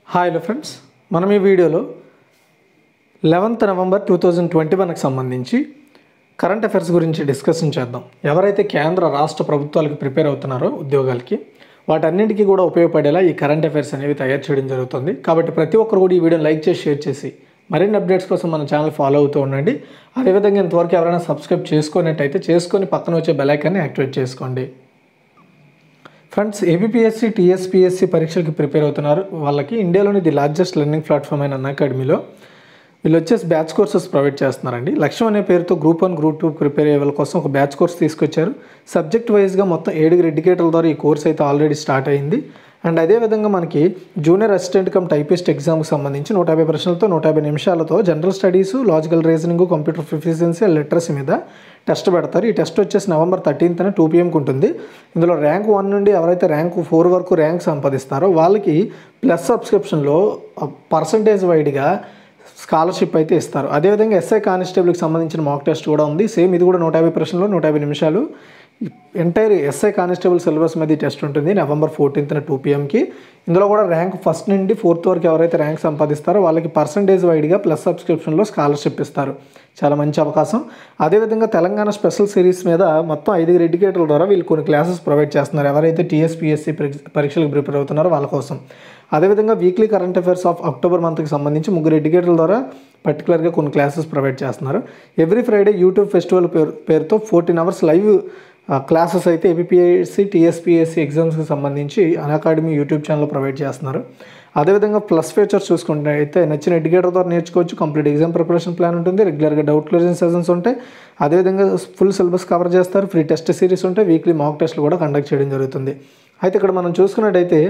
hi hello friends మనం ఈ వీడియోలో eleventh November two thousand twenty వన్కి సంబంధించి కరెంట్ అఫైర్స్ గురించి డిస్కషన్ చేద్దాం ఎవరైతే కేంద్ర రాష్ట్ర ప్రభుత్వాలకు ప్రిపేర్ అవుతున్నారో ఉద్యోగాలకి వాటన్నింటికీ కూడా ఉపయోగపడేలా ఈ కరెంట్ అఫైర్స్ అనేవి తయారు చేయడం జరుగుతుంది కాబట్టి ప్రతి ఒక్కరు కూడా ఈ వీడియోని లైక్ చేసి షేర్ చేసి మరిన్ని అప్డేట్స్ కోసం మన ఛానల్ ఫాలో అవుతూ ఉండండి అదేవిధంగా ఇంతవరకు ఎవరైనా సబ్స్క్రైబ్ చేసుకున్నట్టయితే చేసుకొని పక్కన వచ్చే బెల్ ఐకాన్ని యాక్టివేట్ చేసుకోండి ఫ్రెండ్స్ ఏబిపిఎస్సి టీఎస్పిఎస్సి పరీక్షలకు ప్రిపేర్ అవుతున్నారు వాళ్ళకి ఇండియాలోని ది లార్జెస్ట్ లెర్నింగ్ ప్లాట్ఫామ్ అయిన అన్ అకాడమీలో వీళ్ళు వచ్చేసి బ్యాచ్ కోర్సెస్ ప్రొవైడ్ చేస్తున్నారండి లక్ష్యం అనే పేరుతో group one group two prepare అయ్యే వాళ్ళ కోసం ఒక బ్యాచ్ కోర్స్ తీసుకొచ్చారు సబ్జెక్ట్ వైజ్గా మొత్తం ఏడుగురు ఎడ్యుకేటర్ల ద్వారా ఈ కోర్స్ అయితే ఆల్రెడీ స్టార్ట్ అయింది అండ్ అదేవిధంగా మనకి జూనియర్ అసిస్టెంట్ కమ్ టైపిస్ట్ ఎగ్జామ్కి సంబంధించి నూట యాభై ప్రశ్నలతో నూట యాభై నిమిషాలతో general studies logical reasoning computer proficiency and literacy మీద టెస్ట్ పెడతారు ఈ టెస్ట్ వచ్చేసి నవంబర్ థర్టీన్త్న టూ పిఎంకి ఉంటుంది ఇందులో ర్యాంక్ వన్ నుండి ఎవరైతే ర్యాంక్ ఫోర్ వరకు ర్యాంక్ సంపాదిస్తారో వాళ్ళకి ప్లస్ సబ్స్క్రిప్షన్లో పర్సంటేజ్ వైడ్గా స్కాలర్షిప్ అయితే ఇస్తారు అదేవిధంగా ఎస్ఐ కానిస్టేబుల్కి సంబంధించిన మాక్ టెస్ట్ కూడా ఉంది సేమ్ ఇది కూడా నూట యాభై ప్రశ్నలు నూట యాభై నిమిషాలు ఎంటైర్ ఎస్ఐ కానిస్టేబుల్ సిలబస్ మీద ఈ టెస్ట్ ఉంటుంది నవంబర్ ఫోర్టీన్త్న టూ పిఎంకి ఇందులో కూడా ర్యాంక్ ఫస్ట్ నుండి ఫోర్త్ వరకు ఎవరైతే ర్యాంక్ సంపాదిస్తారో వాళ్ళకి పర్సంటేజ్ వైడ్గా ప్లస్ సబ్స్క్రిప్షన్లో స్కాలర్షిప్ ఇస్తారు చాలా మంచి అవకాశం అదేవిధంగా తెలంగాణ స్పెషల్ సిరీస్ మీద మొత్తం ఐదుగురు ఎడ్యుకేటర్ల ద్వారా వీళ్ళు కొన్ని క్లాసెస్ ప్రొవైడ్ చేస్తున్నారు ఎవరైతే టీఎస్పీఎస్సీ పరీక్షలకు ప్రిపేర్ అవుతున్నారో వాళ్ళ కోసం అదేవిధంగా weekly current affairs of October మంత్కి సంబంధించి ముగ్గురు ఎడ్యుకేటర్ల ద్వారా పర్టికులర్గా కొన్ని క్లాసెస్ ప్రొవైడ్ చేస్తున్నారు ఎవ్రీ ఫ్రైడే యూట్యూబ్ ఫెస్టివల్ పేరు పేరుతో ఫోర్టీన్ అవర్స్ లైవ్ క్లాసెస్ అయితే ఏపీఎస్సి టీఎస్పీఎస్సి ఎగ్జామ్స్కి సంబంధించి Unacademy YouTube channel provide చేస్తున్నారు అదేవిధంగా ప్లస్ ఫీచర్స్ చూసుకుంటే అయితే నచ్చిన ఎడ్యుకేటర్ ద్వారా నేర్చుకోవచ్చు కంప్లీట్ ఎగ్జామ్ ప్రిపరేషన్ ప్లాన్ ఉంటుంది రెగ్యులర్గా డౌట్ క్లియరింగ్ సెషన్స్ ఉంటాయి అదేవిధంగా ఫుల్ సిలబస్ కవర్ చేస్తారు ఫ్రీ టెస్ట్ సిరీస్ ఉంటాయి వీక్లీ మాక్ టెస్ట్లు కూడా కండక్ట్ చేయడం జరుగుతుంది అయితే ఇక్కడ మనం చూసుకున్నట్టయితే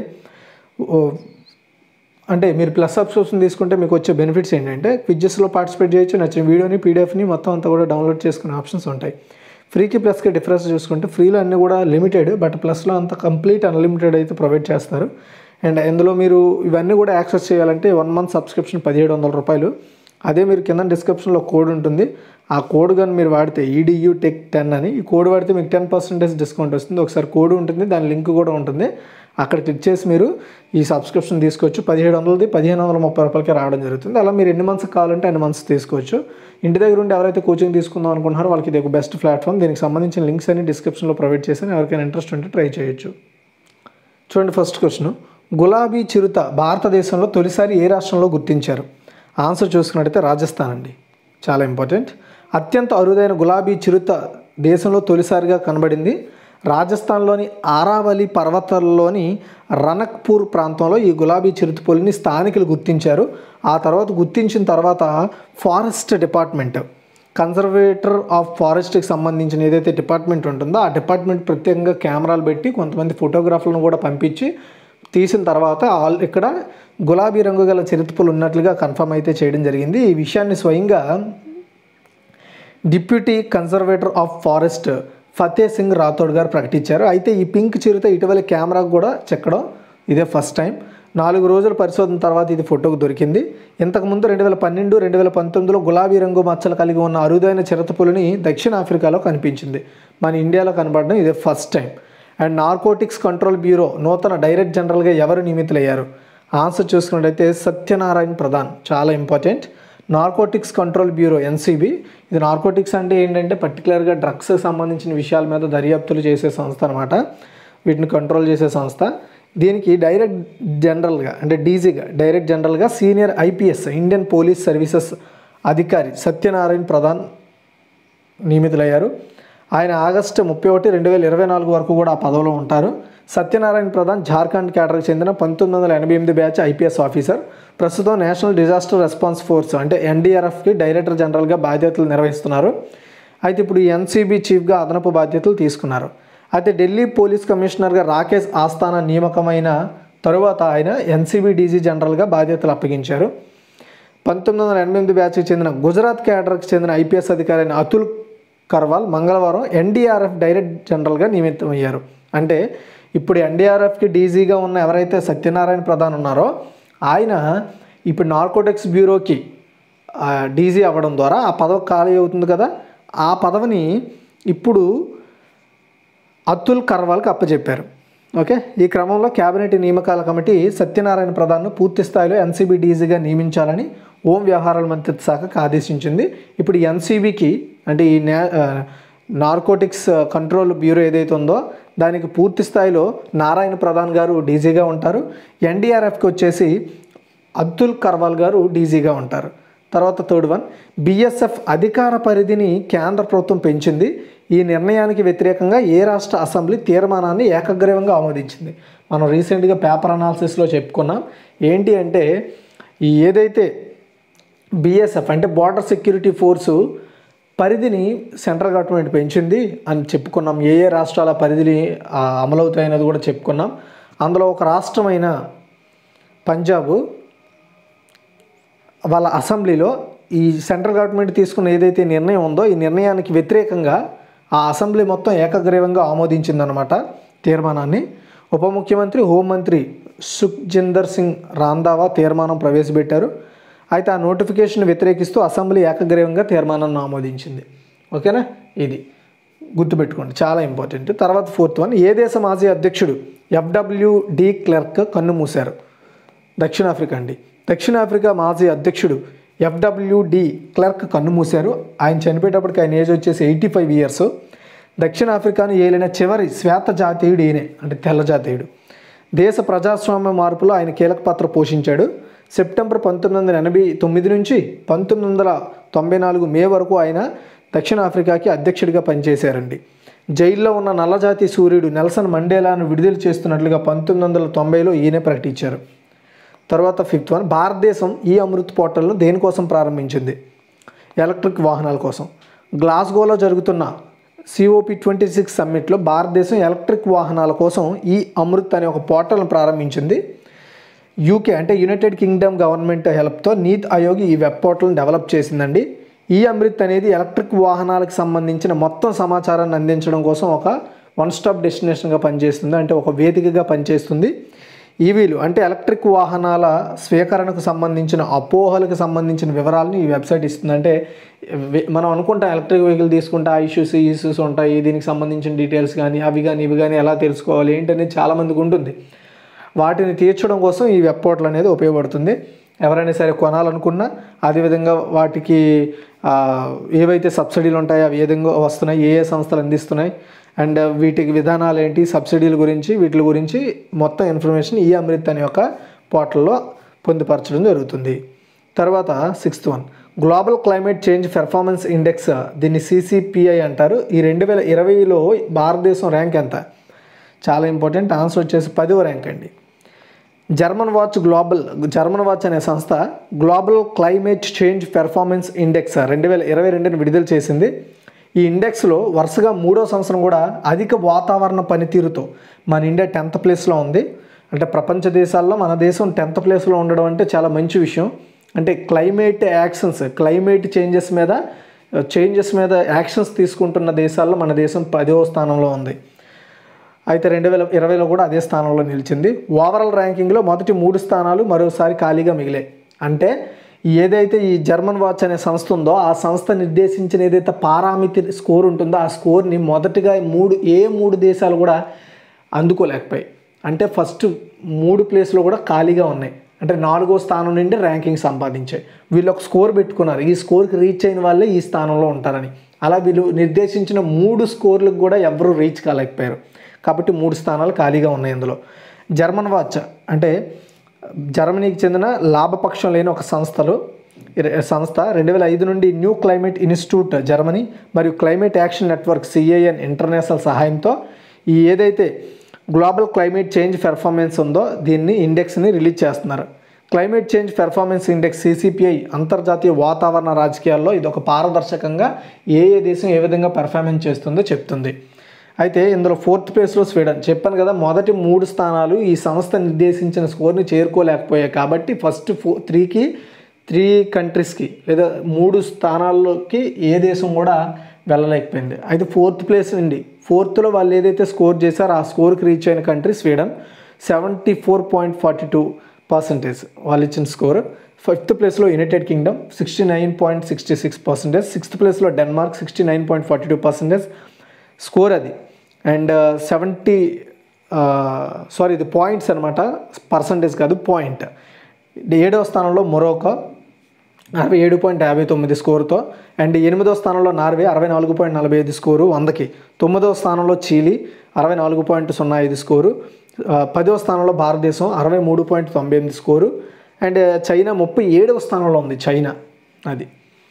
అంటే మీరు ప్లస్ సబ్స్క్రిప్షన్ తీసుకుంటే మీకు వచ్చే బెనిఫిట్స్ ఏంటంటే క్విజెస్లో పార్టిసిపేట్ చేయొచ్చు నచ్చిన వీడియోని పీడిఎఫ్ని మొత్తం అంతా కూడా డౌన్లోడ్ చేసుకునే ఆప్షన్స్ ఉంటాయి ఫ్రీకి ప్లస్కి డిఫరెన్స్ చూసుకుంటే ఫ్రీలో అన్నీ కూడా లిమిటెడ్ బట్ ప్లస్లో అంత కంప్లీట్ అన్లిమిటెడ్ అయితే ప్రొవైడ్ చేస్తారు అండ్ ఇందులో మీరు ఇవన్నీ కూడా యాక్సెస్ చేయాలంటే వన్ మంత్ సబ్స్క్రిప్షన్ పదిహేడు వందల రూపాయలు అదే మీరు కింద డిస్క్రిప్షన్లో కోడ్ ఉంటుంది ఆ కోడ్ కానీ మీరు వాడితే ఈడియూ టెక్ టెన్ అని ఈ కోడ్ వాడితే మీకు టెన్ పర్సెంటేజ్ డిస్కౌంట్ వస్తుంది ఒకసారి కోడ్ ఉంటుంది దాని లింక్ కూడా ఉంటుంది అక్కడ క్లిక్ చేసి మీరు ఈ సబ్స్క్రిప్షన్ తీసుకోవచ్చు పదిహేడు వందలది పదిహేను వందల ముప్పై రూపాయలకి రావడం జరుగుతుంది అలా మీరు ఎన్ని మంత్స్ కావాలంటే అన్ని మంత్స్ తీసుకోవచ్చు ఇంటి దగ్గర ఉండి ఎవరైతే కోచింగ్ తీసుకుందాం అనుకుంటున్నారో వాళ్ళకి ఇది ఒక బెస్ట్ ప్లాట్ఫామ్ దీనికి సంబంధించిన లింక్స్ అన్ని డిస్క్రిప్షన్లో ప్రొవైడ్ చేశాను ఎవరికైనా ఇంట్రెస్ట్ ఉంటే ట్రై చేయొచ్చు చూడండి ఫస్ట్ క్వశ్చన్ గులాబీ చిరుత భారతదేశంలో తొలిసారి ఏ రాష్ట్రంలో గుర్తించారు ఆన్సర్ చూసుకున్నట్టయితే రాజస్థాన్ అండి చాలా ఇంపార్టెంట్ అత్యంత అరుదైన గులాబీ చిరుత దేశంలో తొలిసారిగా కనబడింది రాజస్థాన్లోని ఆరావలి పర్వతాల్లోని రనక్పూర్ ప్రాంతంలో ఈ గులాబీ చిరుతపులిని స్థానికులు గుర్తించారు ఆ తర్వాత గుర్తించిన తర్వాత ఫారెస్ట్ డిపార్ట్మెంట్ కన్జర్వేటర్ ఆఫ్ ఫారెస్ట్కి సంబంధించిన ఏదైతే డిపార్ట్మెంట్ ఉంటుందో ఆ డిపార్ట్మెంట్ ప్రత్యేకంగా కెమెరాలు పెట్టి కొంతమంది ఫోటోగ్రాఫర్లను కూడా పంపించి తీసిన తర్వాత ఆల్ ఇక్కడ గులాబీ రంగు గల చిరుతపులు ఉన్నట్లుగా కన్ఫర్మ్ అయితే చేయడం జరిగింది ఈ విషయాన్ని స్వయంగా deputy conservator of forest Fateh Singh Rathod garu ప్రకటించారు అయితే ఈ పింక్ చిరుత ఇటీవల కెమెరాకు కూడా చెక్కడం ఇదే ఫస్ట్ టైం నాలుగు రోజుల పరిశోధన తర్వాత ఇది ఫోటోకు దొరికింది ఇంతకుముందు రెండు వేల పన్నెండు రెండు వేల పంతొమ్మిదిలో గులాబీ రంగు మచ్చలు కలిగి ఉన్న అరుదైన చిరతపులిని దక్షిణ ఆఫ్రికాలో కనిపించింది మన ఇండియాలో కనబడడం ఇదే first time and narcotics control bureau నూతన డైరెక్ట్ జనరల్గా ఎవరు నియమితులయ్యారు ఆన్సర్ చూసుకున్నట్టయితే సత్యనారాయణ ప్రధాన్ చాలా important narcotics control bureau NCB ఇది నార్కోటిక్స్ అంటే ఏంటంటే పర్టికులర్గా డ్రగ్స్ సంబంధించిన విషయాల మీద దర్యాప్తులు చేసే సంస్థ అనమాట వీటిని కంట్రోల్ చేసే సంస్థ దీనికి డైరెక్ట్ జనరల్గా అంటే డీజీగా డైరెక్ట్ జనరల్గా senior IPS Indian police services అధికారి సత్యనారాయణ ప్రధాన్ నియమితులయ్యారు ఆయన ఆగస్టు ముప్పై ఒకటి రెండు వేల ఇరవై నాలుగు వరకు కూడా ఆ పదవిలో ఉంటారు సత్యనారాయణ ప్రధాన్ జార్ఖండ్ కేటర్కి చెందిన పంతొమ్మిది వందల ఎనభై ఎనిమిది బ్యాచ్ ఐపీఎస్ ఆఫీసర్ ప్రస్తుతం నేషనల్ డిజాస్టర్ రెస్పాన్స్ ఫోర్స్ అంటే ఎన్డీఆర్ఎఫ్కి డైరెక్టర్ జనరల్గా బాధ్యతలు నిర్వహిస్తున్నారు అయితే ఇప్పుడు ఎన్సీబీ చీఫ్గా అదనపు బాధ్యతలు తీసుకున్నారు అయితే ఢిల్లీ పోలీస్ కమిషనర్గా రాకేష్ ఆస్థానా నియామకమైన తరువాత ఆయన ఎన్సీబీ డీజీ జనరల్గా బాధ్యతలు అప్పగించారు పంతొమ్మిది వందల ఎనభై ఎనిమిది బ్యాచ్కి చెందిన గుజరాత్ క్యాడర్కి చెందిన ఐపీఎస్ అధికారి అయిన అతుల్ కర్వాల్ మంగళవారం ఎన్డీఆర్ఎఫ్ డైరెక్ట్ జనరల్గా నియమితమయ్యారు అంటే ఇప్పుడు ఎన్డీఆర్ఎఫ్కి డీజీగా ఉన్న ఎవరైతే సత్యనారాయణ ప్రధాన్ ఉన్నారో ఆయన ఇప్పుడు నార్కోటిక్స్ బ్యూరోకి డీజీ అవ్వడం ద్వారా ఆ పదవి ఖాళీ అవుతుంది కదా ఆ పదవిని ఇప్పుడు అతుల్ కర్వాల్కి అప్పచెప్పారు ఓకే ఈ క్రమంలో కేబినెట్ నియామకాల కమిటీ సత్యనారాయణ ప్రధాన్ను పూర్తి స్థాయిలో ఎన్సీబీ డీజీగా నియమించాలని హోం వ్యవహారాల మంత్రిత్వ శాఖకు ఆదేశించింది ఇప్పుడు ఈ ఎన్సీబీకి అంటే ఈ న్యా ఆ, నార్కోటిక్స్ కంట్రోల్ బ్యూరో ఏదైతే ఉందో దానికి పూర్తి స్థాయిలో నారాయణ ప్రధాన్ గారు డీజీగా ఉంటారు ఎన్డీఆర్ఎఫ్కి వచ్చేసి అబ్దుల్ కర్వాల్ గారు డీజీగా ఉంటారు తర్వాత థర్డ్ వన్ బిఎస్ఎఫ్ అధికార పరిధిని కేంద్ర ప్రభుత్వం పెంచింది ఈ నిర్ణయానికి వ్యతిరేకంగా ఏ రాష్ట్ర అసెంబ్లీ తీర్మానాన్ని ఏకగ్రీవంగా ఆమోదించింది మనం రీసెంట్గా పేపర్ అనాలిసిస్లో చెప్పుకున్నాం ఏంటి అంటే ఈ ఏదైతే బిఎస్ఎఫ్ అంటే బార్డర్ సెక్యూరిటీ ఫోర్సు పరిధిని సెంట్రల్ గవర్నమెంట్ పెంచింది అని చెప్పుకున్నాం ఏ ఏ రాష్ట్రాల పరిధిని ఆ, అమలవుతాయన్నది కూడా చెప్పుకున్నాం అందులో ఒక రాష్ట్రమైన పంజాబ్ వాళ్ళ అసెంబ్లీలో ఈ సెంట్రల్ గవర్నమెంట్ తీసుకున్న ఏదైతే నిర్ణయం ఉందో ఈ నిర్ణయానికి వ్యతిరేకంగా ఆ అసెంబ్లీ మొత్తం ఏకగ్రీవంగా ఆమోదించిందనమాట తీర్మానాన్ని ఉప ముఖ్యమంత్రి హోంమంత్రి సుఖ్జిందర్ సింగ్ రాందావా తీర్మానం ప్రవేశపెట్టారు అయితే ఆ నోటిఫికేషన్ వ్యతిరేకిస్తూ అసెంబ్లీ ఏకగ్రీవంగా తీర్మానాన్ని ఆమోదించింది ఓకేనా ఇది గుర్తుపెట్టుకోండి చాలా ఇంపార్టెంట్ తర్వాత ఫోర్త్ వన్ ఏ దేశ మాజీ అధ్యక్షుడు ఎఫ్డబ్ల్యూడి క్లర్క్ కన్ను మూశారు దక్షిణాఫ్రికా అండి దక్షిణాఫ్రికా మాజీ అధ్యక్షుడు ఎఫ్డబ్ల్యూడి క్లర్క్ కన్నుమూశారు ఆయన చనిపోయేటప్పటికి ఆయన ఏజ్ వచ్చేసి ఎయిటీ ఫైవ్ ఇయర్స్ దక్షిణాఫ్రికాను ఏలిన చివరి శ్వేత జాతీయుడు ఈయనే అంటే తెల్ల జాతీయుడు దేశ ప్రజాస్వామ్య మార్పులో ఆయన కీలక పాత్ర పోషించాడు సెప్టెంబర్ పంతొమ్మిది వందల ఎనభై తొమ్మిది నుంచి పంతొమ్మిది వందల తొంభై నాలుగు మే వరకు ఆయన దక్షిణాఫ్రికాకి అధ్యక్షుడిగా పనిచేశారండి జైల్లో ఉన్న నల్లజాతి సూర్యుడు నెల్సన్ మండేలాను విడుదల చేస్తున్నట్లుగా పంతొమ్మిది వందల తొంభైలో ఈయనే ప్రకటించారు తర్వాత ఫిఫ్త్ వన్ భారతదేశం ఈ అమృత్ పోర్టల్ను దేనికోసం ప్రారంభించింది ఎలక్ట్రిక్ వాహనాల కోసం గ్లాస్గోలో జరుగుతున్న సిఓపి ట్వంటీ సిక్స్ సమ్మిట్లో భారతదేశం ఎలక్ట్రిక్ వాహనాల కోసం ఈ అమృత్ అనే ఒక పోర్టల్ను ప్రారంభించింది యూకే అంటే యునైటెడ్ కింగ్డమ్ గవర్నమెంట్ హెల్ప్తో నీత్ ఆయోగ్ ఈ వెబ్ పోర్టల్ని డెవలప్ చేసిందండి ఈ అమృత్ అనేది ఎలక్ట్రిక్ వాహనాలకు సంబంధించిన మొత్తం సమాచారాన్ని అందించడం కోసం ఒక వన్ స్టాప్ డెస్టినేషన్గా పనిచేస్తుంది అంటే ఒక వేదికగా పనిచేస్తుంది ఈవీలు అంటే ఎలక్ట్రిక్ వాహనాల స్వీకరణకు సంబంధించిన అపోహలకు సంబంధించిన వివరాలను ఈ వెబ్సైట్ ఇస్తుంది అంటే వె- మనం అనుకుంటాం ఎలక్ట్రిక్ వెహికల్ తీసుకుంటే ఆ ఇష్యూస్ ఈ ఇష్యూస్ ఉంటాయి దీనికి సంబంధించిన డీటెయిల్స్ కానీ అవి కానీ ఇవి కానీ ఎలా తెలుసుకోవాలి ఏంటనేది చాలామందికి ఉంటుంది వాటిని తీర్చడం కోసం ఈ వెబ్ పోర్టల్ అనేది ఉపయోగపడుతుంది ఎవరైనా సరే కొనాలనుకున్నా అదేవిధంగా వాటికి ఆ, ఏవైతే సబ్సిడీలు ఉంటాయో అవి ఏ విధంగా వస్తున్నాయి ఏ ఏ సంస్థలు అందిస్తున్నాయి అండ్ వీటికి విధానాలు ఏంటి సబ్సిడీల గురించి వీటి గురించి మొత్తం ఇన్ఫర్మేషన్ ఈ అమృత్ అనే ఒక పోర్టల్లో పొందుపరచడం జరుగుతుంది తర్వాత sixth one global climate change performance index దీన్ని సిసిపిఐ అంటారు ఈ రెండు వేల ఇరవైలో భారతదేశం ర్యాంక్ ఎంత చాలా ఇంపార్టెంట్ ఆన్సర్ వచ్చేసి పదివ ర్యాంక్ అండి German Watch global German Watch అనే సంస్థ global climate change performance index రెండు వేల ఇరవై రెండుని విడుదల చేసింది ఈ ఇండెక్స్లో వరుసగా మూడో సంవత్సరం కూడా అధిక వాతావరణ పనితీరుతో మన ఇండియా టెన్త్ ప్లేస్లో ఉంది అంటే ప్రపంచ దేశాల్లో మన దేశం టెన్త్ ప్లేస్లో ఉండడం అంటే చాలా మంచి విషయం అంటే క్లైమేట్ యాక్షన్స్ క్లైమేట్ చేంజెస్ మీద చేంజెస్ మీద యాక్షన్స్ తీసుకుంటున్న దేశాల్లో మన దేశం పదవ స్థానంలో ఉంది అయితే రెండు వేల ఇరవైలో కూడా అదే స్థానంలో నిలిచింది ఓవరాల్ ర్యాంకింగ్లో మొదటి మూడు స్థానాలు మరోసారి ఖాళీగా మిగిలాయి అంటే ఏదైతే ఈ జర్మన్ వాచ్ అనే సంస్థ ఉందో ఆ సంస్థ నిర్దేశించిన ఏదైతే పారామితి స్కోర్ ఉంటుందో ఆ స్కోర్ని మొదటిగా మూడు ఏ మూడు దేశాలు కూడా అందుకోలేకపోయాయి అంటే ఫస్ట్ మూడు ప్లేస్లో కూడా ఖాళీగా ఉన్నాయి అంటే నాలుగో స్థానం నుండి ర్యాంకింగ్ సంపాదించాయి వీళ్ళు ఒక స్కోర్ పెట్టుకున్నారు ఈ స్కోర్కి రీచ్ అయిన వాళ్ళే ఈ స్థానంలో ఉంటారని అలా వీళ్ళు నిర్దేశించిన మూడు స్కోర్లకు కూడా ఎవరు రీచ్ కాలేకపోయారు కాబట్టి మూడు స్థానాలు ఖాళీగా ఉన్నాయి ఇందులో జర్మన్ వాచ్ అంటే జర్మనీకి చెందిన లాభపక్షం లేని ఒక సంస్థలు ఇర- సంస్థ రెండు వేల ఐదు నుండి న్యూ క్లైమేట్ ఇన్స్టిట్యూట్ జర్మనీ మరియు climate action network CIN international సహాయంతో ఈ ఏదైతే గ్లోబల్ క్లైమేట్ చేంజ్ పెర్ఫార్మెన్స్ ఉందో దీన్ని ఇండెక్స్ని రిలీజ్ చేస్తున్నారు climate change performance index CCPI అంతర్జాతీయ వాతావరణ రాజకీయాల్లో ఇది ఒక పారదర్శకంగా ఏ ఏ దేశం ఏ విధంగా పెర్ఫార్మెన్స్ చేస్తుందో చెప్తుంది అయితే ఇందులో ఫోర్త్ ప్లేస్లో స్వీడన్ చెప్పాను కదా మొదటి మూడు స్థానాలు ఈ సంస్థ నిర్దేశించిన స్కోర్ని చేరుకోలేకపోయాయి కాబట్టి ఫస్ట్ ఫో త్రీకి త్రీ కంట్రీస్కి లేదా మూడు స్థానాల్లోకి ఏ దేశం కూడా వెళ్ళలేకపోయింది అయితే ఫోర్త్ ప్లేస్ అండి ఫోర్త్లో వాళ్ళు ఏదైతే స్కోర్ చేశారో ఆ స్కోర్కి రీచ్ అయిన country Sweden seventy four point forty two percentage వాళ్ళు ఇచ్చిన స్కోర్ ఫిఫ్త్ ప్లేస్లో United Kingdom sixty nine point sixty six percentage sixth ప్లేస్లో Denmark sixty nine point forty two percentage score అది అండ్ సెవెంటీ సారీ ఇది points అనమాట percentage కాదు point ఏడవ స్థానంలో మొరోకో అరవై ఏడు పాయింట్ యాభై తొమ్మిది స్కోరుతో అండ్ ఎనిమిదో స్థానంలో నార్వే అరవై నాలుగు పాయింట్ నలభై ఐదు స్కోరు వందకి తొమ్మిదవ స్థానంలో చీలీ అరవై నాలుగు పాయింట్ సున్నా ఐదు స్కోరు ఆ, పదవ స్థానంలో భారతదేశం అరవై మూడు పాయింట్ తొంభై ఎనిమిది స్కోరు అండ్ చైనా ముప్పై ఏడవ స్థానంలో ఉంది చైనా అది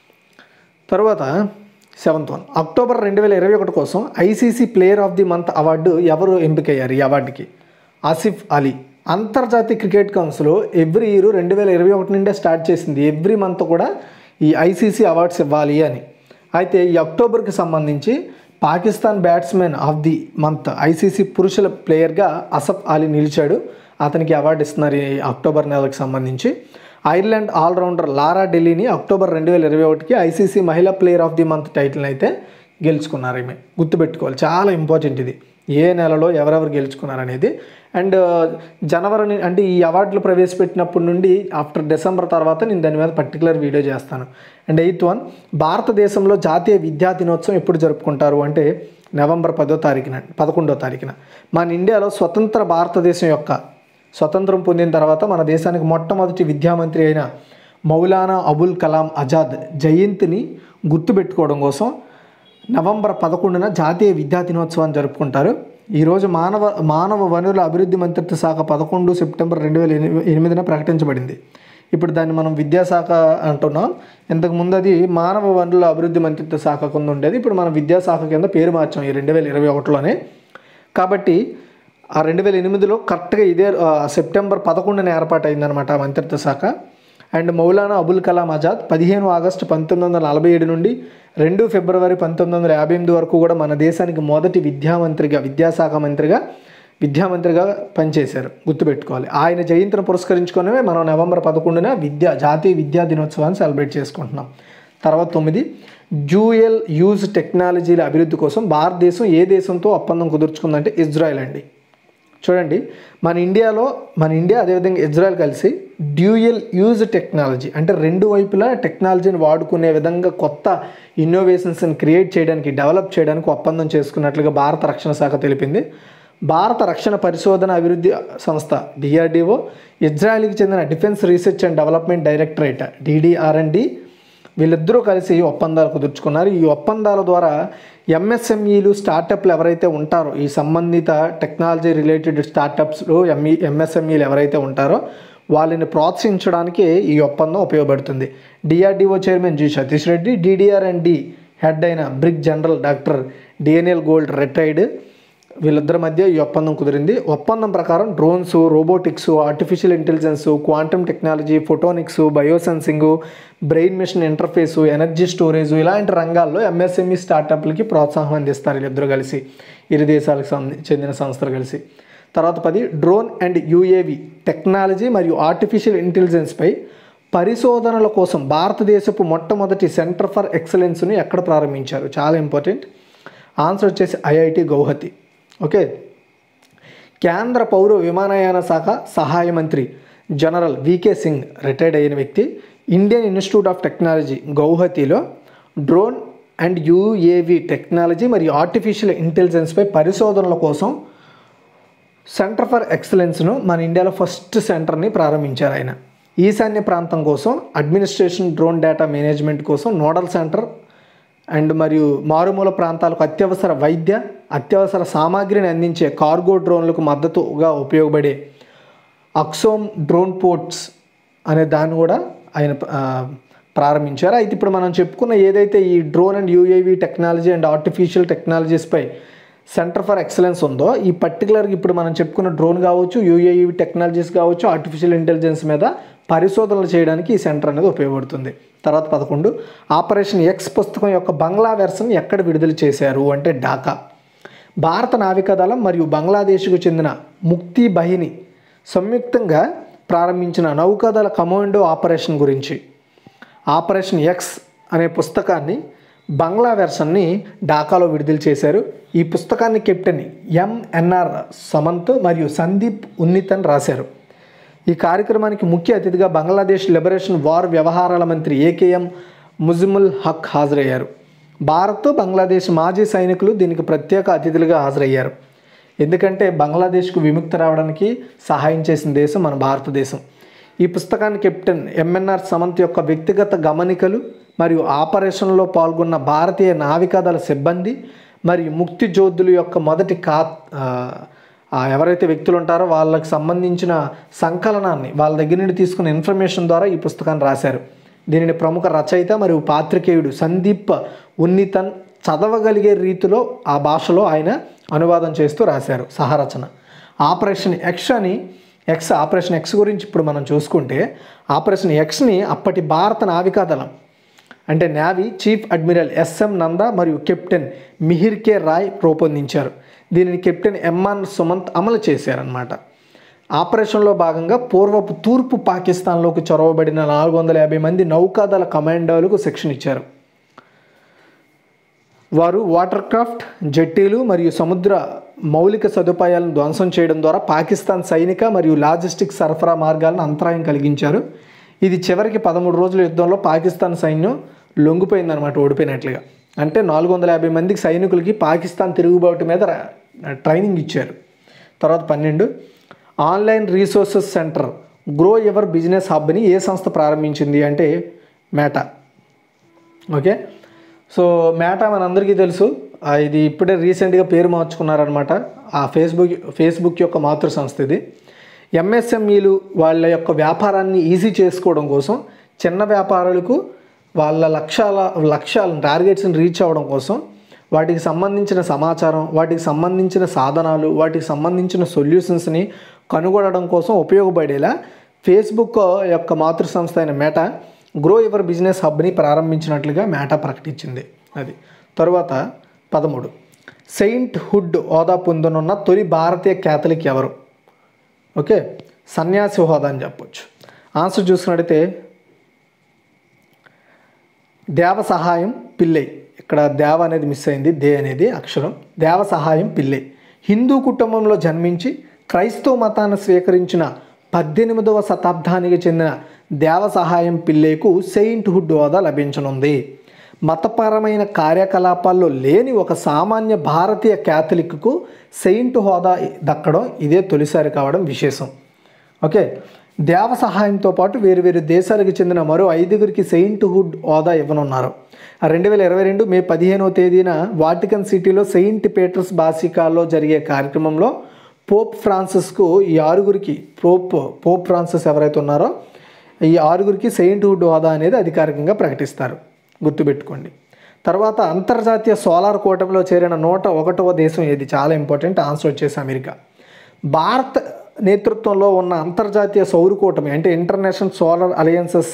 తర్వాత సెవెంత్ వన్ అక్టోబర్ రెండు వేల ఇరవై ఒకటి కోసం ICC player of the month award ఎవరు ఎంపికయ్యారు ఈ అవార్డుకి ఆసిఫ్ అలీ అంతర్జాతీయ క్రికెట్ కౌన్సిల్ ఎవ్రీ ఇయర్ రెండు వేల ఇరవై ఒకటి నుండే స్టార్ట్ చేసింది ఎవ్రీ మంత్ కూడా ఈ ఐసీసీ అవార్డ్స్ ఇవ్వాలి అని అయితే ఈ అక్టోబర్కి సంబంధించి Pakistan batsmen of the month ICC పురుషుల ప్లేయర్గా అసఫ్ అలీ నిలిచాడు అతనికి అవార్డు ఇస్తున్నారు ఈ అక్టోబర్ నెలకు సంబంధించి ఐర్లాండ్ ఆల్రౌండర్ లారా ఢిల్లీని అక్టోబర్ రెండు వేల ఇరవై ఒకటికి ఐసీసీ మహిళా ప్లేయర్ ఆఫ్ ది మంత్ టైటిల్ని అయితే గెలుచుకున్నారు ఈమె గుర్తుపెట్టుకోవాలి చాలా ఇంపార్టెంట్ ఇది ఏ నెలలో ఎవరెవరు గెలుచుకున్నారు అనేది అండ్ జనవరి ని- అంటే ఈ అవార్డులు ప్రవేశపెట్టినప్పటి నుండి ఆఫ్టర్ డిసెంబర్ తర్వాత నేను దాని మీద పర్టికులర్ వీడియో చేస్తాను అండ్ ఎయిత్ వన్ భారతదేశంలో జాతీయ విద్యా దినోత్సవం ఎప్పుడు జరుపుకుంటారు అంటే నవంబర్ పదో తారీఖున పదకొండో తారీఖున మన ఇండియాలో స్వతంత్ర భారతదేశం యొక్క స్వతంత్రం పొందిన తర్వాత మన దేశానికి మొట్టమొదటి విద్యామంత్రి అయిన మౌలానా అబుల్ కలాం ఆజాద్ జయంతిని గుర్తుపెట్టుకోవడం కోసం నవంబర్ పదకొండున జాతీయ విద్యా దినోత్సవాన్ని జరుపుకుంటారు ఈరోజు మానవ మానవ వనరుల అభివృద్ధి మంత్రిత్వ శాఖ పదకొండు సెప్టెంబర్ రెండు వేల ఎనిమిదిన ప్రకటించబడింది ఇప్పుడు దాన్ని మనం విద్యాశాఖ అంటున్నాం ఇంతకు ముందు అది మానవ వనరుల అభివృద్ధి మంత్రిత్వ శాఖ కింద ఉండేది ఇప్పుడు మనం విద్యాశాఖ కింద పేరు మార్చాం ఈ రెండు వేల ఇరవై ఒకటిలోనే కాబట్టి ఆ రెండు వేల ఎనిమిదిలో కరెక్ట్గా ఇదే ఆ, సెప్టెంబర్ పదకొండున ఏర్పాటైందనమాట ఆ మంత్రిత్వ శాఖ అండ్ మౌలానా అబుల్ కలాం ఆజాద్ పదిహేను ఆగస్టు పంతొమ్మిది వందల నలభై ఏడు నుండి రెండు ఫిబ్రవరి పంతొమ్మిది వందల యాభై ఎనిమిది వరకు కూడా మన దేశానికి మొదటి విద్యామంత్రిగా విద్యాశాఖ మంత్రిగా విద్యామంత్రిగా పనిచేశారు గుర్తుపెట్టుకోవాలి ఆయన జయంతిని పురస్కరించుకొని మనం నవంబర్ పదకొండున విద్యా జాతీయ విద్యా దినోత్సవాన్ని సెలబ్రేట్ చేసుకుంటున్నాం తర్వాత తొమ్మిది డ్యూయల్ యూజ్ టెక్నాలజీల అభివృద్ధి కోసం భారతదేశం ఏ దేశంతో ఒప్పందం కుదుర్చుకుందంటే ఇజ్రాయెల్ అండి చూడండి మన ఇండియాలో మన ఇండియా అదేవిధంగా ఇజ్రాయెల్ కలిసి డ్యూయల్ యూజ్ టెక్నాలజీ అంటే రెండు వైపులా టెక్నాలజీని వాడుకునే విధంగా కొత్త ఇన్నోవేషన్స్ని క్రియేట్ చేయడానికి డెవలప్ చేయడానికి ఒప్పందం చేసుకున్నట్లుగా భారత రక్షణ శాఖ తెలిపింది భారత రక్షణ పరిశోధన అభివృద్ధి సంస్థ డిఆర్డిఓ ఇజ్రాయెల్కి చెందిన defence research and development directorate DDR and D వీళ్ళిద్దరూ కలిసి ఒప్పందాలు కుదుర్చుకున్నారు ఈ ఒప్పందాల ద్వారా ఎంఎస్ఎంఈలు స్టార్టప్లు ఎవరైతే ఉంటారో ఈ సంబంధిత టెక్నాలజీ రిలేటెడ్ స్టార్టప్స్లు ఎంఈ ఎంఎస్ఎంఈలు ఎవరైతే ఉంటారో వాళ్ళని ప్రోత్సహించడానికి ఈ ఒప్పందం ఉపయోగపడుతుంది DRDO chairman G Satish Reddy DDR and D head అయిన brig general doctor Daniel Gold retired వీళ్ళిద్దరి మధ్య ఈ ఒప్పందం కుదిరింది ఒప్పందం ప్రకారం drones robotics artificial intelligence quantum technology photonics biosensing brain machine interface energy storage ఇలాంటి రంగాల్లో ఎంఎస్ఎంఈ స్టార్టప్లకి ప్రోత్సాహం అందిస్తారు వీళ్ళిద్దరూ కలిసి ఇరు దేశాలకు సంబంధ- చెందిన సంస్థలు కలిసి తర్వాత పది డ్రోన్ అండ్ యూఏవి టెక్నాలజీ మరియు ఆర్టిఫిషియల్ ఇంటెలిజెన్స్పై పరిశోధనల కోసం భారతదేశపు మొట్టమొదటి సెంటర్ ఫర్ ఎక్సలెన్స్ని ఎక్కడ ప్రారంభించారు చాలా ఇంపార్టెంట్ ఆన్సర్ వచ్చేసి ఐఐటి గౌహతి ఓకే కేంద్ర పౌర విమానయాన శాఖ సహాయ మంత్రి జనరల్ వికే సింగ్ రిటైర్డ్ అయిన వ్యక్తి ఇండియన్ ఇన్స్టిట్యూట్ ఆఫ్ టెక్నాలజీ గౌహతిలో డ్రోన్ అండ్ యూఏవి టెక్నాలజీ మరియు ఆర్టిఫిషియల్ ఇంటెలిజెన్స్పై పరిశోధనల కోసం సెంటర్ ఫర్ ఎక్సలెన్స్ను మన ఇండియాలో ఫస్ట్ సెంటర్ని ప్రారంభించారు ఆయన ఈశాన్య ప్రాంతం కోసం అడ్మినిస్ట్రేషన్ డ్రోన్ డేటా మేనేజ్మెంట్ కోసం నోడల్ సెంటర్ అండ్ మరియు మారుమూల ప్రాంతాలకు అత్యవసర వైద్య అత్యవసర సామాగ్రిని అందించే కార్గో డ్రోన్లకు మద్దతుగా ఉపయోగపడే అక్సోమ్ డ్రోన్ పోర్ట్స్ అనే దాన్ని కూడా ఆయన ఆ, ప్రారంభించారు అయితే ఇప్పుడు మనం చెప్పుకున్న ఏదైతే ఈ drone and UAV technology and artificial టెక్నాలజీస్పై సెంటర్ ఫర్ ఎక్సలెన్స్ ఉందో ఈ పర్టికులర్గా ఇప్పుడు మనం చెప్పుకున్న డ్రోన్ కావచ్చు యూఏఈ టెక్నాలజీస్ కావచ్చు ఆర్టిఫిషియల్ ఇంటెలిజెన్స్ మీద పరిశోధనలు చేయడానికి ఈ సెంటర్ అనేది ఉపయోగపడుతుంది తర్వాత పదకొండు ఆపరేషన్ ఎక్స్ పుస్తకం యొక్క బంగ్లా వెర్షన్ ఎక్కడ విడుదల చేశారు అంటే ఢాకా భారత నావికాదళం మరియు బంగ్లాదేశ్కు చెందిన ముక్తి బహిని సంయుక్తంగా ప్రారంభించిన నౌకాదళ కమాండో ఆపరేషన్ గురించి ఆపరేషన్ ఎక్స్ అనే పుస్తకాన్ని బంగ్లా వెర్షన్ని ఢాకాలో విడుదల చేశారు ఈ పుస్తకాన్ని కెప్టెన్ ఎంఎన్ఆర్ సమంత్ మరియు సందీప్ ఉన్నితన్ రాశారు ఈ కార్యక్రమానికి ముఖ్య అతిథిగా బంగ్లాదేశ్ లిబరేషన్ వార్ వ్యవహారాల మంత్రి ఏకేఎం ముజిముల్ హక్ హాజరయ్యారు భారత్ బంగ్లాదేశ్ మాజీ సైనికులు దీనికి ప్రత్యేక అతిథులుగా హాజరయ్యారు ఎందుకంటే బంగ్లాదేశ్కు విముక్తి రావడానికి సహాయం చేసిన దేశం మన భారతదేశం ఈ పుస్తకాన్ని కెప్టెన్ ఎంఎన్ఆర్ సమంత్ యొక్క వ్యక్తిగత గమనికలు మరియు ఆపరేషన్లో పాల్గొన్న భారతీయ నావికాదళ సిబ్బంది మరియు ముక్తి జోధుల యొక్క మొదటి కా ఆ, ఆ ఎవరైతే వ్యక్తులు ఉంటారో వాళ్ళకి సంబంధించిన సంకలనాన్ని వాళ్ళ దగ్గర నుండి తీసుకున్న ఇన్ఫర్మేషన్ ద్వారా ఈ పుస్తకాన్ని రాశారు దీనిని ప్రముఖ రచయిత మరియు పాత్రికేయుడు సందీప్ ఉన్నితన్ చదవగలిగే రీతిలో ఆ భాషలో ఆయన అనువాదం చేస్తూ రాశారు సహరచన ఆపరేషన్ ఎక్స్ అని ఎక్స్ ఆపరేషన్ ఎక్స్ గురించి ఇప్పుడు మనం చూసుకుంటే ఆపరేషన్ ఎక్స్ని అప్పటి భారత నావికాదళం అంటే navy chief admiral SM Nanda మరియు కెప్టెన్ మిహిర్ కే రాయ్ రూపొందించారు దీనిని కెప్టెన్ ఎంఆర్ సుమంత్ అమలు చేశారనమాట ఆపరేషన్లో భాగంగా పూర్వపు తూర్పు పాకిస్తాన్లోకి చొరవబడిన నాలుగు వందల యాభై మంది నౌకాదళ కమాండోలకు శిక్షణ ఇచ్చారు వారు వాటర్ క్రాఫ్ట్ జెట్టీలు మరియు సముద్ర మౌలిక సదుపాయాలను ధ్వంసం చేయడం ద్వారా పాకిస్తాన్ సైనిక మరియు లాజిస్టిక్ సరఫరా మార్గాలను అంతరాయం కలిగించారు ఇది చివరికి పదమూడు రోజుల యుద్ధంలో పాకిస్తాన్ సైన్యం లొంగిపోయిందనమాట ఓడిపోయినట్లుగా అంటే నాలుగు వందల యాభై మందికి సైనికులకి పాకిస్తాన్ తిరుగుబాటు మీద ర- ట్రైనింగ్ ఇచ్చారు తర్వాత పన్నెండు online resources centre grow your business హబ్ని ఏ సంస్థ ప్రారంభించింది అంటే మేటా ఓకే సో మేటా మనందరికీ తెలుసు ఆ, ఇది ఇప్పుడే రీసెంట్గా పేరు మార్చుకున్నారనమాట ఆ ఫేస్బుక్ ఫేస్బుక్ యొక్క మాతృ సంస్థ ఇది ఎంఎస్ఎంఈలు వాళ్ళ యొక్క వ్యాపారాన్ని ఈజీ చేసుకోవడం కోసం చిన్న వ్యాపారులకు వాళ్ళ లక్ష్యాల లక్ష్యాలను టార్గెట్స్ని రీచ్ అవ్వడం కోసం వాటికి సంబంధించిన సమాచారం వాటికి సంబంధించిన సాధనాలు వాటికి సంబంధించిన సొల్యూషన్స్ని కనుగొనడం కోసం ఉపయోగపడేలా ఫేస్బుక్ యొక్క మాతృ సంస్థ అయిన మేటా గ్రో యువర్ బిజినెస్ హబ్ని ప్రారంభించినట్లుగా మేటా ప్రకటించింది అది తరువాత పదమూడు సెయింట్ హుడ్ హోదా పొందనున్న తొలి భారతీయ క్యాథలిక్ ఎవరు ఓకే సన్యాసి హోదా అని చెప్పొచ్చు ఆన్సర్ చూసుకున్నట్టయితే దేవ సహాయం పిల్లై ఇక్కడ దేవ అనేది మిస్ అయింది దే అనేది అక్షరం దేవ సహాయం పిల్లై హిందూ కుటుంబంలో జన్మించి క్రైస్తవ మతాన్ని స్వీకరించిన పద్దెనిమిదవ శతాబ్దానికి చెందిన దేవ సహాయం పిల్లేకు సెయింట్ హుడ్ హోదా లభించనుంది మతపరమైన కార్యకలాపాల్లో లేని ఒక సామాన్య భారతీయ క్యాథలిక్కు సెయింట్ హోదా దక్కడం ఇదే తొలిసారి కావడం విశేషం ఓకే దేవ సహాయంతో పాటు వేరు వేరు దేశాలకు చెందిన మరో ఐదుగురికి సెయింట్ హుడ్ హోదా ఇవ్వనున్నారు రెండు వేల ఇరవై రెండు మే పదిహేనవ తేదీన వాటికన్ సిటీలో సెయింట్ పీటర్స్ బాసికాలో జరిగే కార్యక్రమంలో పోప్ ఫ్రాన్సిస్కు ఈ ఆరుగురికి పోప్ పోప్ ఫ్రాన్సిస్ ఎవరైతే ఉన్నారో ఈ ఆరుగురికి సెయింట్ హుడ్ హోదా అనేది అధికారికంగా ప్రకటిస్తారు గుర్తుపెట్టుకోండి తర్వాత అంతర్జాతీయ సోలార్ కూటమిలో చేరిన నూట ఒకటవ దేశం ఏది చాలా ఇంపార్టెంట్ ఆన్సర్ వచ్చేసి అమెరికా భారత్ నేతృత్వంలో ఉన్న అంతర్జాతీయ సౌర కూటమి అంటే ఇంటర్నేషనల్ సోలార్ అలయన్సెస్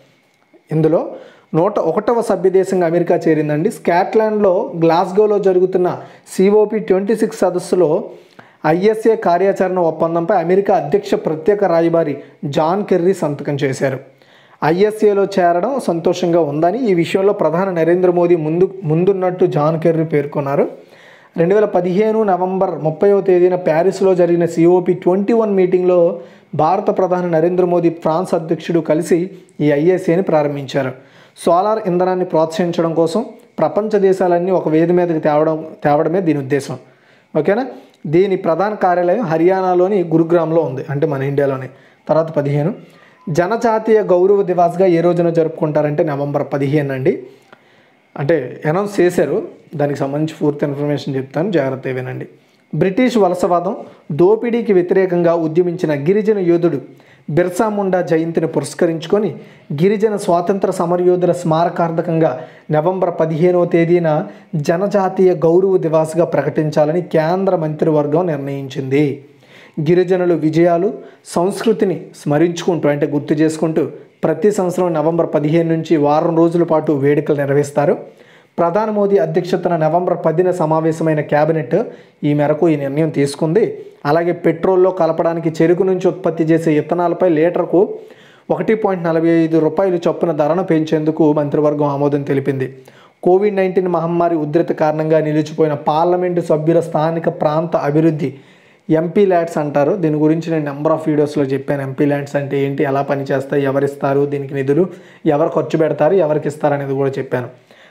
ఇందులో నూట ఒకటవ సభ్య దేశంగా అమెరికా చేరిందండి స్కాట్లాండ్లో గ్లాస్గోలో జరుగుతున్న సిఓపి ట్వంటీ సిక్స్ సదస్సులో ఐఎస్ఏ కార్యాచరణ ఒప్పందంపై అమెరికా అధ్యక్ష ప్రత్యేక రాయబారి జాన్ కెర్రీ సంతకం చేశారు ఐఎస్ఏలో చేరడం సంతోషంగా ఉందని ఈ విషయంలో ప్రధాని నరేంద్ర మోదీ ముందు ముందున్నట్టు జాన్ కెర్రీ పేర్కొన్నారు రెండు వేల పదిహేను నవంబర్ ముప్పైవ తేదీన ప్యారిస్లో జరిగిన సిఓపి ట్వంటీ వన్ మీటింగ్లో భారత ప్రధాని నరేంద్ర మోదీ ఫ్రాన్స్ అధ్యక్షుడు కలిసి ఈ ఐఎస్ఏని ప్రారంభించారు సోలార్ ఇంధనాన్ని ప్రోత్సహించడం కోసం ప్రపంచ దేశాలన్నీ ఒక వేది మీదకి తేవడం తేవడమే దీని ఉద్దేశం ఓకేనా దీని ప్రధాన కార్యాలయం హర్యానాలోని గురుగ్రామ్లో ఉంది అంటే మన ఇండియాలోనే తర్వాత పదిహేను జనజాతీయ గౌరవ దివాస్గా ఏ రోజున జరుపుకుంటారంటే నవంబర్ పదిహేను అండి అంటే అనౌన్స్ చేశారు దానికి సంబంధించి పూర్తి ఇన్ఫర్మేషన్ చెప్తాను జాగ్రత్త వినండి బ్రిటిష్ వలసవాదం దోపిడీకి వ్యతిరేకంగా ఉద్యమించిన గిరిజన యోధుడు బిర్సా ముండా జయంతిని పురస్కరించుకొని గిరిజన స్వాతంత్ర సమరయోధుల స్మారకార్థకంగా నవంబర్ పదిహేనవ తేదీన జనజాతీయ గౌరవ దివాస్గా ప్రకటించాలని కేంద్ర మంత్రివర్గం నిర్ణయించింది గిరిజనుల విజయాలు సంస్కృతిని స్మరించుకుంటూ అంటే గుర్తు చేసుకుంటూ ప్రతి సంవత్సరం నవంబర్ పదిహేను నుంచి వారం రోజుల పాటు వేడుకలు నిర్వహిస్తారు ప్రధాని మోదీ అధ్యక్షతన నవంబర్ పదిన సమావేశమైన కేబినెట్ ఈ మేరకు ఈ నిర్ణయం తీసుకుంది అలాగే పెట్రోల్లో కలపడానికి చెరుకు నుంచి ఉత్పత్తి చేసే ఇథనాలపై లీటర్కు ఒకటి పాయింట్ నలభై ఐదు రూపాయలు చొప్పున ధరను పెంచేందుకు మంత్రివర్గం ఆమోదం తెలిపింది కోవిడ్ నైన్టీన్ మహమ్మారి ఉధృతి కారణంగా నిలిచిపోయిన పార్లమెంటు సభ్యుల స్థానిక ప్రాంత అభివృద్ధి ఎంపీ ల్యాడ్స్ అంటారు దీని గురించి నేను నెంబర్ ఆఫ్ వీడియోస్లో చెప్పాను ఎంపీ ల్యాడ్స్ అంటే ఏంటి ఎలా పనిచేస్తాయి ఎవరిస్తారు దీనికి నిధులు ఎవరు ఖర్చు పెడతారు ఎవరికి ఇస్తారు అనేది కూడా చెప్పాను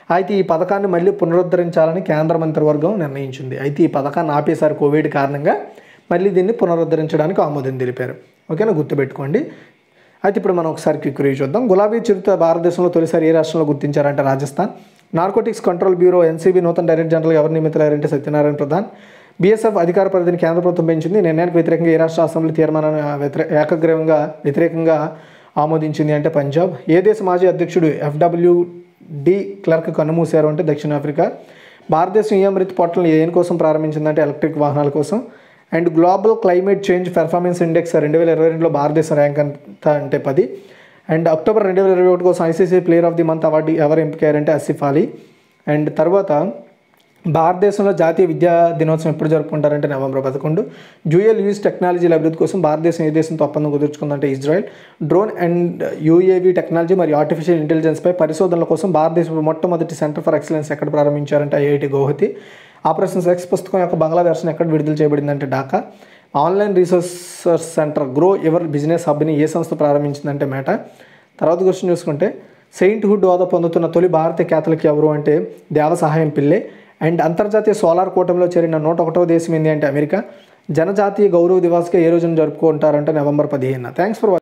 అయితే ఈ పథకాన్ని మళ్ళీ పునరుద్ధరించాలని కేంద్ర మంత్రివర్గం నిర్ణయించింది అయితే ఈ పథకాన్ని ఆపేశారు కోవిడ్ కారణంగా మళ్ళీ దీన్ని పునరుద్ధరించడానికి ఆమోదం తెలిపారు ఓకేనా గుర్తుపెట్టుకోండి అయితే ఇప్పుడు మనం ఒకసారి క్విక్ రివ్యూ చూద్దాం గులాబీ చిరుత భారతదేశంలో తొలిసారి ఏ రాష్ట్రంలో గుర్తించారంటే Rajasthan narcotics control bureau NCB నూతన డైరెక్టర్ జనరల్ ఎవరు నియమితులారంటే సత్యనారాయణ ప్రధాన్ బీఎస్ఎఫ్ అధికార పరిధిని కేంద్ర ప్రభుత్వం పెంచింది నిర్ణయానికి వ్యతిరేకంగా ఏ రాష్ట్ర అసెంబ్లీ తీర్మానాన్ని వ్యతిరే ఏకగ్రీవంగా వ్యతిరేకంగా ఆమోదించింది అంటే పంజాబ్ ఏ దేశ మాజీ అధ్యక్షుడు ఎఫ్డబ్ల్యూ డి క్లర్క్ కన్నుమూశారు అంటే దక్షిణాఫ్రికా భారతదేశం ఈ అమృత్ పోర్టల్ దేనికోసం ప్రారంభించిందంటే ఎలక్ట్రిక్ వాహనాల కోసం and global climate change performance index రెండు వేల ఇరవై రెండులో భారతదేశం ర్యాంక్ ఎంత అంటే పది అండ్ అక్టోబర్ రెండు వేల ఇరవై ఒకటి కోసం ICC player of the month award ఎవరు ఎంపికారంటే అసిఫ్ అలీ అండ్ తర్వాత భారతదేశంలో జాతీయ విద్యా దినోత్సవం ఎప్పుడు జరుపుకుంటారంటే నవంబర్ పదకొండు డ్యూయల్ యూజ్ టెక్నాలజీల అభివృద్ధి కోసం భారతదేశం ఏ దేశంతో ఒప్పందం కుదుర్చుకుందంటే Israel drone and UAV technology మరియు ఆర్టిఫిషియల్ ఇంటెలిజెన్స్పై పరిశోధనల కోసం భారతదేశం మొట్టమొదటి సెంటర్ ఫర్ ఎక్సలెన్స్ ఎక్కడ ప్రారంభించారంటే ఐఐటి గౌహతి ఆపరేషన్ సెక్స్ పుస్తకం యొక్క బంగ్లా వెర్షన్ ఎక్కడ విడుదల చేయబడిందంటే Dhaka online resources centre grow your business హబ్ని ఏ సంస్థ ప్రారంభించిందంటే మేట తర్వాత క్వశ్చన్ చూసుకుంటే సెయింట్హుడ్ హోదా పొందుతున్న తొలి భారతీయ క్యాథలిక్ ఎవరు అంటే దేవ సహాయం పిల్లే అండ్ అంతర్జాతీయ సోలార్ కూటమిలో చేరిన నూట ఒకటవ దేశం ఏంటి అంటే అమెరికా జనజాతీయ గౌరవ దివాస్గా ఏ రోజున జరుపుకుంటారంటే నవంబర్ పదిహేను థ్యాంక్స్ ఫర్